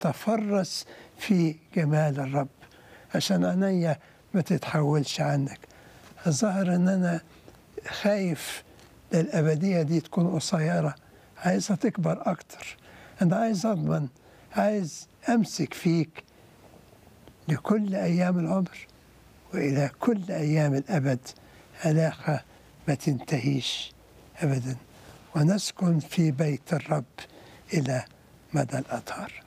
تفرس في جمال الرب عشان عينيا ما تتحولش عنك الظاهر ان انا خايف الأبدية دي تكون قصيرة عايزها تكبر أكتر أنا عايز أضمن عايز أمسك فيك لكل أيام العمر وإلى كل أيام الأبد علاقة ما تنتهيش أبدا ونسكن في بيت الرب إلى مدى الأطهار